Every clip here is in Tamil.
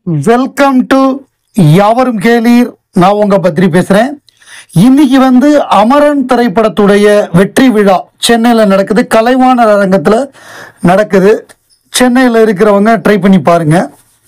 வெல்கம் டு யாவரும் கேளீர் நான் உங்க பத்ரி பேசுறேன் இன்னைக்கு வந்து அமரன் திரைப்படத்துடைய வெற்றி விழா சென்னையில் நடக்குது கலைவாணர் அரங்கத்தில் நடக்குது சென்னையில் இருக்கிறவங்க ட்ரை பண்ணி பாருங்க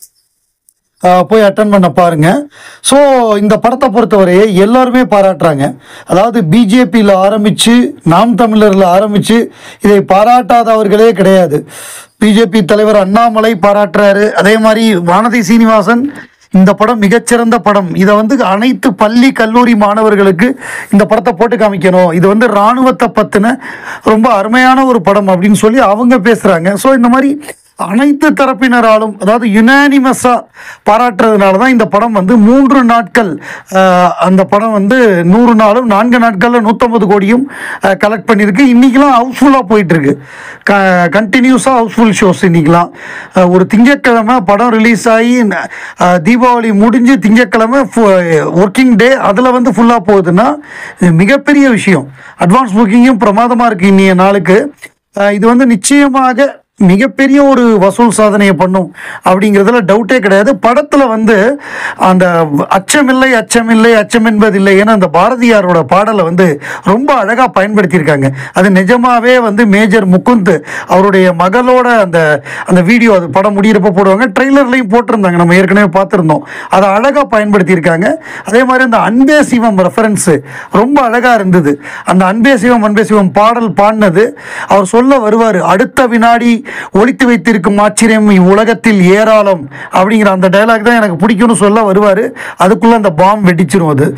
ஆஹ் போய் அட்டன் பண்ண பாருங்க ஸோ இந்த படத்தை பொறுத்தவரையே எல்லாருமே பாராட்டுறாங்க அதாவது பிஜேபியில் ஆரம்பித்து நாம் தமிழரில் ஆரம்பித்து இதை பாராட்டாதவர்களே கிடையாது பிஜேபி தலைவர் அண்ணாமலை பாராட்டுறாரு அதே மாதிரி வானதி சீனிவாசன் இந்த படம் மிகச்சிறந்த படம் இதை வந்து அனைத்து பள்ளி கல்லூரி மாணவர்களுக்கு இந்த படத்தை போட்டு காமிக்கணும் இது வந்து இராணுவத்தை பற்றின ரொம்ப அருமையான ஒரு படம் அப்படின்னு சொல்லி அவங்க பேசுகிறாங்க ஸோ இந்த மாதிரி அனைத்து தரப்பினராலும் அதாவது யுனானிமஸாக பாராட்டுறதுனால தான் இந்த படம் வந்து மூன்று நாட்கள் ஆஹ், அந்த படம் வந்து நூறு நாளும் நான்கு நாட்களில் நூற்றம்பது கோடியும் கலெக்ட் பண்ணியிருக்கு இன்றைக்கெலாம் ஹவுஸ்ஃபுல்லாக போயிட்டுருக்கு க கண்டினியூஸாக ஹவுஸ்ஃபுல் ஷோஸ் இன்றைக்கெலாம் ஒரு திங்கட்கிழமை படம் ரிலீஸ் ஆகி ஆஹ், தீபாவளி முடிஞ்சு திங்கட்கிழமை ஒர்க்கிங் டே அதில் வந்து ஃபுல்லாக போகுதுன்னா இது மிகப்பெரிய விஷயம் அட்வான்ஸ் புக்கிங்கும் பிரமாதமாக இருக்குது இன்னைய நாளுக்கு ஆஹ், இது வந்து நிச்சயமாக மிகப்பெரிய ஒரு வசூல் சாதனையை பண்ணும் அப்படிங்கிறதுல டவுட்டே கிடையாது படத்தில் வந்து அந்த அச்சமில்லை அச்சமில்லை அச்சம் என்பதில்லை ஏன்னா அந்த பாரதியாரோட பாடலை வந்து ரொம்ப அழகாக பயன்படுத்தியிருக்காங்க அது நிஜமாவே வந்து மேஜர் முகுந்த் அவருடைய மகளோட அந்த அந்த வீடியோ அது படம் முடியிறப்ப போடுவாங்க ட்ரெய்லர்லையும் போட்டிருந்தாங்க நம்ம ஏற்கனவே பார்த்துருந்தோம் அதை அழகாக பயன்படுத்தியிருக்காங்க அதே மாதிரி அந்த அன்பே சிவம் ரெஃபரன்ஸு ரொம்ப அழகாக இருந்தது அந்த அன்பே சிவம் அன்பே சிவம் பாடல் பாடினது அவர் சொல்ல வருவார் அடுத்த வினாடி ஒழித்து வைத்திருக்கும் ஆச்சரியம் இவ்வுலகத்தில் ஏராளம் அப்படிங்கிற அந்த டைலாக் தான் எனக்கு பிடிக்கும்னு சொல்ல வருவார் அதுக்குள்ளே அந்த பாம் வெடிச்சிரும் அது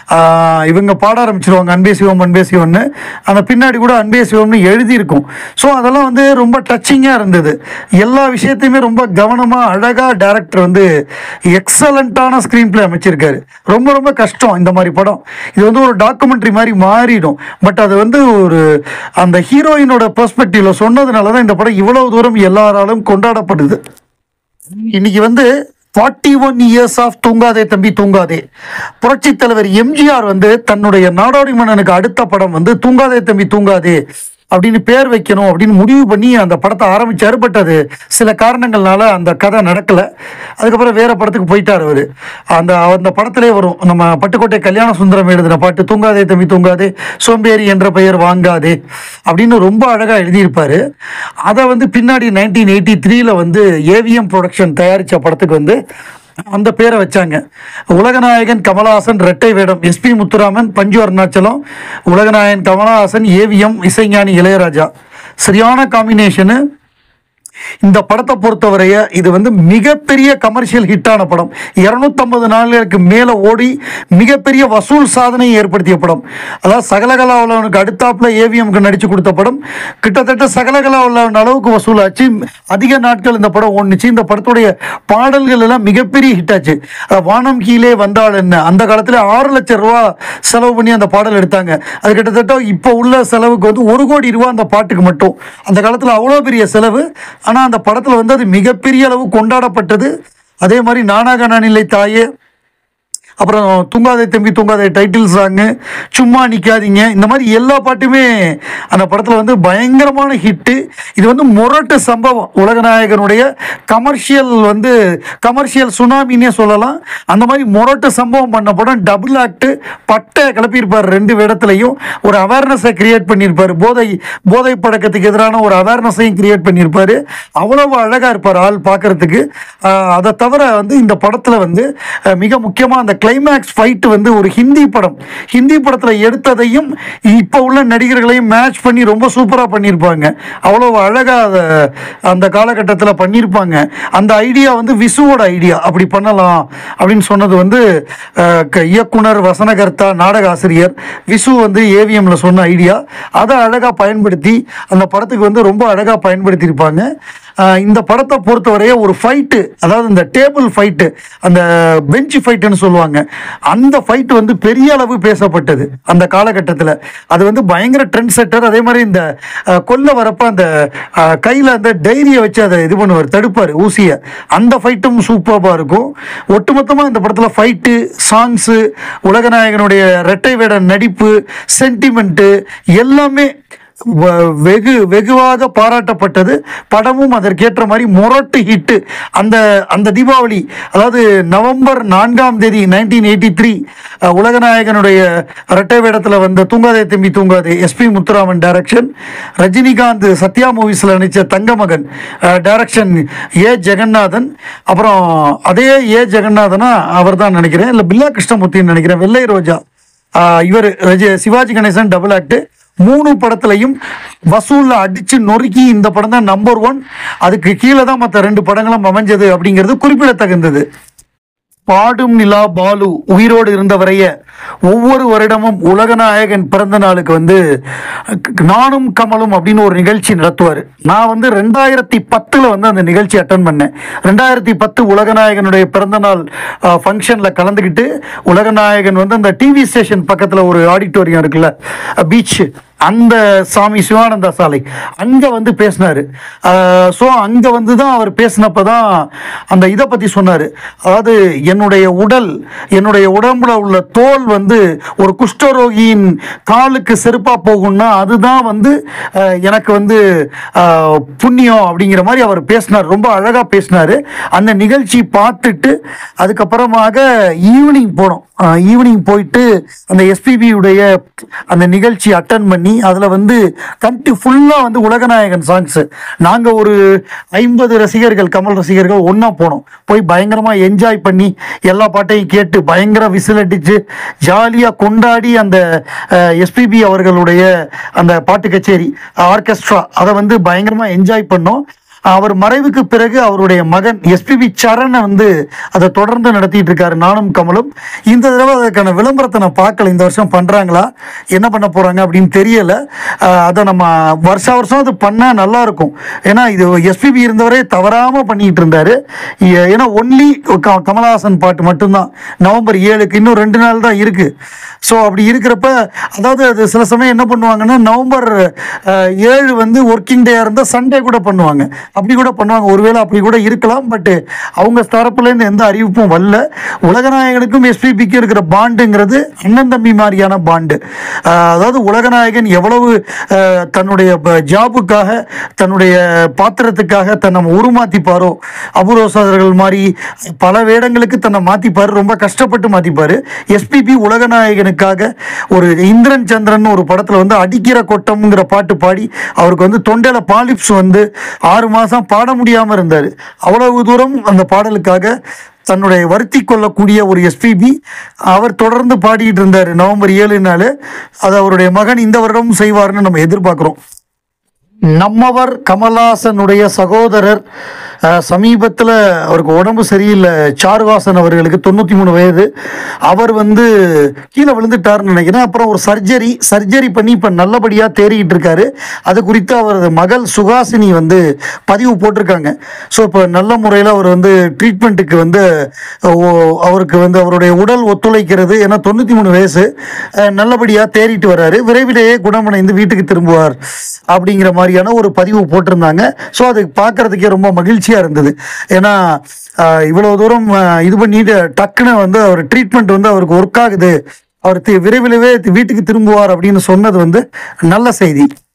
ஆஹ் இவங்க பாட ஆரம்பிச்சிருவாங்க அன்பே சிவம் அன்பே சிவம்னு அந்த பின்னாடி கூட அன்பே சிவம்னு எழுதியிருக்கும் ஸோ அதெல்லாம் வந்து ரொம்ப டச்சிங்காக இருந்தது எல்லா விஷயத்தையுமே ரொம்ப கவனமாக அழகாக டேரக்டர் வந்து எக்ஸலண்ட்டான ஸ்க்ரீன் பிளே அமைச்சிருக்காரு ரொம்ப ரொம்ப கஷ்டம் இந்த மாதிரி படம் இது வந்து ஒரு டாக்குமெண்ட்ரி மாதிரி மாறிடும் பட் அது வந்து ஒரு அந்த ஹீரோயினோட பெர்ஸ்பெக்டிவ்ல சொன்னதுனால தான் இந்த படம் இவ்வளவு தூரம் எல்லாராலும் கொண்டாடப்படுது இன்னைக்கு வந்து ஃபார்ட்டி ஒன் இயர்ஸ் ஆஃப் தூங்காதே தம்பி தூங்காதே புரட்சி தலைவர் எம்ஜிஆர் வந்து தன்னுடைய நாடோடி மன்னனுக்கு அடுத்த படம் வந்து தூங்காதே தம்பி தூங்காதே அப்படின்னு பேர் வைக்கணும் அப்படின்னு முடிவு பண்ணி அந்த படத்தை ஆரம்பிச்சாரு பட் அது சில காரணங்கள்னால அந்த கதை நடக்கல அதுக்கப்புறம் வேற படத்துக்கு போயிட்டார் அவர் அந்த அந்த படத்திலே வரும் நம்ம பட்டுக்கோட்டை கல்யாண சுந்தரம் எழுதின பாட்டு தூங்காதே தம்பி தூங்காதே சோம்பேறி என்ற பெயர் வாங்காதே அப்படின்னு ரொம்ப அழகாக எழுதியிருப்பாரு அதை வந்து பின்னாடி நைன்டீன் எயிட்டி த்ரீல வந்து ஏவிஎம் ப்ரொடக்ஷன் தயாரித்த படத்துக்கு வந்து அந்த பேரை வச்சாங்க உலகநாயகன் கமலஹாசன் ரெட்டை வேடம் எஸ்பி முத்துராமன் பஞ்சு அருணாச்சலம் உலகநாயகன் கமலஹாசன் ஏவிஎம் இசைஞானி இளையராஜா சரியான காம்பினேஷனு இந்த படத்தை பொறுத்தவரைய இது வந்து மிகப்பெரிய கமர்ஷியல் ஹிட்டான படம் இரநூத்தம்பது நாட்களுக்கு மேலே ஓடி மிகப்பெரிய வசூல் சாதனையை ஏற்படுத்திய படம் அதாவது சகலகலா உள்ளவனுக்கு அடுத்தாப்புல ஏவிஎம்க்கு நடிச்சு கொடுத்த படம் கிட்டத்தட்ட சகலகலா உள்ளவன் அளவுக்கு வசூலாச்சு அதிக நாட்கள் இந்த படம் ஓடுனுச்சு இந்த படத்துடைய பாடல்கள் எல்லாம் மிகப்பெரிய ஹிட் ஆச்சு அஹ் வானம் கீழே வந்தாள் என்ன அந்த காலத்தில் ஆறு லட்சம் ரூபா செலவு பண்ணி அந்த பாடல் எடுத்தாங்க அது கிட்டத்தட்ட இப்போ உள்ள செலவுக்கு வந்து ஒரு கோடி ரூபா அந்த பாட்டுக்கு மட்டும் அந்த காலத்தில் அவ்வளோ பெரிய செலவு ஆனால் அந்த படத்தில் வந்து அது மிகப்பெரிய அளவு கொண்டாடப்பட்டது அதே மாதிரி நானாக நான் இல்லை தாயே அப்புறம் தூங்காதே தம்பி தூங்காதே டைட்டில் சாங்கு சும்மா நிற்காதீங்க இந்த மாதிரி எல்லா பாட்டுமே அந்த படத்தில் வந்து பயங்கரமான ஹிட்டு இது வந்து முரட்டு சம்பவம் உலகநாயகனுடைய கமர்ஷியல் வந்து கமர்ஷியல் சுனாமின்னே சொல்லலாம் அந்த மாதிரி முரட்டு சம்பவம் பண்ண படம் டபுள் ஆக்ட் பட்டை கிளப்பியிருப்பார் ரெண்டு இடத்துலையும் ஒரு அவேர்னஸை கிரியேட் பண்ணியிருப்பார் போதை போதை பழக்கத்துக்கு எதிரான ஒரு அவேர்னஸையும் கிரியேட் பண்ணியிருப்பார் அவ்வளவு அழகாக இருப்பார் ஆள் பார்க்கறதுக்கு ஆஹ் அதை தவிர வந்து இந்த படத்தில் வந்து அஹ் மிக முக்கியமாக அந்த கிளைமேக்ஸ் ஃபைட் வந்து ஒரு ஹிந்தி படம் ஹிந்தி படத்தில் எடுத்ததையும் இப்போ உள்ள நடிகர்களையும் மேட்ச் பண்ணி ரொம்ப சூப்பராக பண்ணியிருப்பாங்க அவ்வளோ அழகாக அதை அந்த காலகட்டத்தில் பண்ணியிருப்பாங்க அந்த ஐடியா வந்து விசுவோட ஐடியா அப்படி பண்ணலாம் அப்படின்னு சொன்னது வந்து அஹ், க- இயக்குனர் வசனகர்த்தா நாடக ஆசிரியர் விசு வந்து ஏவிஎம்ல சொன்ன ஐடியா அதை அழகாக பயன்படுத்தி அந்த படத்துக்கு வந்து ரொம்ப அழகாக பயன்படுத்தியிருப்பாங்க அஹ், இந்த படத்தை பொறுத்தவரைய ஒரு ஃபைட்டு அதாவது இந்த டேபிள் ஃபைட்டு அந்த பெஞ்ச் ஃபைட்டுன்னு சொல்லுவாங்க அந்த ஃபைட் வந்து பெரிய அளவு பேசப்பட்டது அந்த காலகட்டத்தில் அது வந்து பயங்கர ட்ரெண்ட் செட்டர் அதே மாதிரி இந்த அஹ், கொல்ல வரப்ப அந்த கையில் அந்த டைரியை வச்சு அதை இது பண்ணுவார் தடுப்பார் ஊசியை அந்த ஃபைட்டும் சூப்பராக இருக்கும் ஒட்டுமொத்தமாக இந்த படத்தில் ஃபைட்டு சாங்ஸு உலகநாயகனுடைய ரெட்டை வேட நடிப்பு சென்டிமெண்ட்டு எல்லாமே வ- வெகு வெகுவாக பாராட்டப்பட்டது படமும் அதற்கேற்ற மாதிரி மொரட்டு ஹிட்டு அந்த அந்த தீபாவளி அதாவது நவம்பர் நான்காம் தேதி நைன்டீன் எயிட்டி த்ரீ உலகநாயகனுடைய இரட்டை வேடத்தில் வந்த தூங்காதே தம்பி தூங்காதே எஸ்பி முத்துராமன் டைரக்ஷன் ரஜினிகாந்த் சத்யா மூவிஸில் நடித்த தங்கமகன் டைரக்ஷன் ஏ ஜெகநாதன் அப்புறம் அதே ஏ ஜெகநாதனா அவர் தான் நினைக்கிறேன் இல்லை பில்லா கிருஷ்ணமூர்த்தின்னு நினைக்கிறேன் வெள்ளை ரோஜா இவர் சிவாஜி கணேசன் டபுள் ஆக்ட் மூணு படத்துலையும் வசூலில் அடிச்சு நொறுக்கி இந்த படம் தான் நம்பர் ஒன் அதுக்கு கீழே தான் மற்ற ரெண்டு படங்களும் அமைஞ்சது அப்படிங்கிறது குறிப்பிடத்தகுந்தது பாடும் நிலா பாலு உயிரோடு இருந்தவரைய ஒவ்வொரு வருடமும் உலகநாயகன் பிறந்த நாளுக்கு வந்து நானும் கமலும் அப்படின்னு ஒரு நிகழ்ச்சி நடத்துவார் நான் வந்து ரெண்டாயிரத்தி பத்தில் வந்து அந்த நிகழ்ச்சி அட்டன் பண்ணேன் ரெண்டாயிரத்தி பத்து உலகநாயகனுடைய பிறந்த நாள் ஃபங்க்ஷனில் கலந்துக்கிட்டு உலகநாயகன் வந்து அந்த டிவி ஸ்டேஷன் பக்கத்தில் ஒரு ஆடிட்டோரியம் இருக்குல்ல பீச் அந்த சாமி சிவானந்தா சாலை அங்கே வந்து பேசினார் ஸோ அங்கே வந்து தான் அவர் பேசினப்ப தான் அந்த இதை பற்றி சொன்னார் அதாவது என்னுடைய உடல் என்னுடைய உடம்புல உள்ள தோல் வந்து ஒரு குஷ்டரோகியின் காலுக்கு செருப்பாக போகும்னா அதுதான் வந்து அஹ், எனக்கு வந்து அஹ், புண்ணியம் அப்படிங்கிற மாதிரி அவர் பேசினார் ரொம்ப அழகாக பேசினார் அந்த நிகழ்ச்சி பார்த்துட்டு அதுக்கப்புறமாக ஈவினிங் போனோம் ஈவினிங் போயிட்டு அந்த எஸ்பிபியுடைய அந்த நிகழ்ச்சி அட்டன் பண்ணி அதில் வந்து கண்டி ஃபுல்லாக வந்து உலகநாயகன் சாங்ஸு நாங்கள் ஒரு ஐம்பது ரசிகர்கள் கமல் ரசிகர்கள் ஒன்றா போனோம் போய் பயங்கரமாக என்ஜாய் பண்ணி எல்லா பாட்டையும் கேட்டு பயங்கர விசில் அடித்து ஜாலியாக கொண்டாடி அந்த எஸ்பிபி அவர்களுடைய அந்த பாட்டு கச்சேரி ஆர்கெஸ்ட்ரா அதை வந்து பயங்கரமாக என்ஜாய் பண்ணோம் அவர் மறைவுக்கு பிறகு அவருடைய மகன் எஸ்பிபி சரணை வந்து அதை தொடர்ந்து நடத்திட்டு இருக்காரு நானும் கமலும் இந்த தடவை அதற்கான விளம்பரத்தை நான் பார்க்கல இந்த வருஷம் பண்ணுறாங்களா என்ன பண்ண போகிறாங்க அப்படின்னு தெரியல அஹ் அதை நம்ம வருஷா வருஷம் அது பண்ணால் நல்லா இருக்கும் ஏன்னா இது எஸ்பிபி இருந்தவரே தவறாமல் பண்ணிட்டு இருந்தாரு ஏ- ஏன்னா ஒன்லி கமலஹாசன் பாட்டு மட்டும்தான் நவம்பர் ஏழுக்கு இன்னும் ரெண்டு நாள் தான் இருக்கு ஸோ அப்படி இருக்கிறப்ப அதாவது அது சில சமயம் என்ன பண்ணுவாங்கன்னா நவம்பர் அஹ், ஏழு வந்து ஒர்க்கிங் டேயாக இருந்தால் சண்டே கூட பண்ணுவாங்க அப்படி கூட பண்ணுவாங்க ஒருவேளை அப்படி கூட இருக்கலாம் பட்டு அவங்க தரப்புலேருந்து எந்த அறிவிப்பும் வரல உலகநாயகனுக்கும் எஸ்பிபிக்கும் இருக்கிற பாண்டுங்கிறது அண்ணன் தம்பி மாதிரியான பாண்டு அஹ், அதாவது உலகநாயகன் எவ்வளவு அஹ், தன்னுடைய ப- ஜாபுக்காக தன்னுடைய பாத்திரத்துக்காக தன்னை உருமாத்திப்பாரோ அபூர்வ சோதரர்கள் மாதிரி பல வேடங்களுக்கு தன்னை மாத்திப்பாரு ரொம்ப கஷ்டப்பட்டு மாத்திப்பாரு எஸ்பிபி உலகநாயகனுக்காக ஒரு இந்திரன் சந்திரன் ஒரு படத்துல வந்து அடிக்கிற கொட்டம்ங்கிற பாட்டு பாடி அவருக்கு வந்து தொண்டையில பாலிப்ஸ் வந்து ஆறு மாசம் பாட முடியாம இருந்தார் அவ்வளவு தூரம் அந்த பாடலுக்காக தன்னுடைய வருத்தி கொள்ளக்கூடிய ஒரு எஸ்பிபி அவர் தொடர்ந்து பாடிட்டு இருந்தார் நவம்பர் ஏழு நாள் அது அவருடைய மகன் இந்த வருடமும் செய்வார்னு நம்ம எதிர்பார்க்குறோம் நம்மவர் கமல்ஹாசனுடைய சகோதரர் சமீபத்தில் அவருக்கு உடம்பு சரியில்லை சாருவாசன் அவர்களுக்கு தொண்ணூற்றி மூணு வயது அவர் வந்து கீழே விழுந்துட்டாருன்னு நினைக்கிறேன் அப்புறம் ஒரு சர்ஜரி சர்ஜரி பண்ணி இப்போ நல்லபடியாக தேறிக்கிட்டு இருக்காரு அது குறித்து அவரது மகள் சுகாசினி வந்து பதிவு போட்டிருக்காங்க ஸோ இப்போ நல்ல முறையில் அவர் வந்து ட்ரீட்மெண்ட்டுக்கு வந்து ஓ- அவருக்கு வந்து அவருடைய உடல் ஒத்துழைக்கிறது ஏன்னா தொண்ணூற்றி மூணு வயசு அஹ், நல்லபடியாக தேறிட்டு வர்றாரு விரைவிலேயே குணமடைந்து வீட்டுக்கு திரும்புவார் அப்படிங்கிற மாதிரியான ஒரு பதிவு போட்டிருந்தாங்க ஸோ அது பார்க்கறதுக்கே ரொம்ப மகிழ்ச்சியாக இருந்தது ஏன்னா ஆஹ், இவ்வளவு தூரம் ஆஹ், இது பண்ணிட்டு டக்குன்னு வந்து அவர் ட்ரீட்மெண்ட் வந்து அவருக்கு ஒர்க் ஆகுது அவர் தி- விரைவிலவே வீட்டுக்கு திரும்புவார் அப்படின்னு சொன்னது வந்து நல்ல செய்தி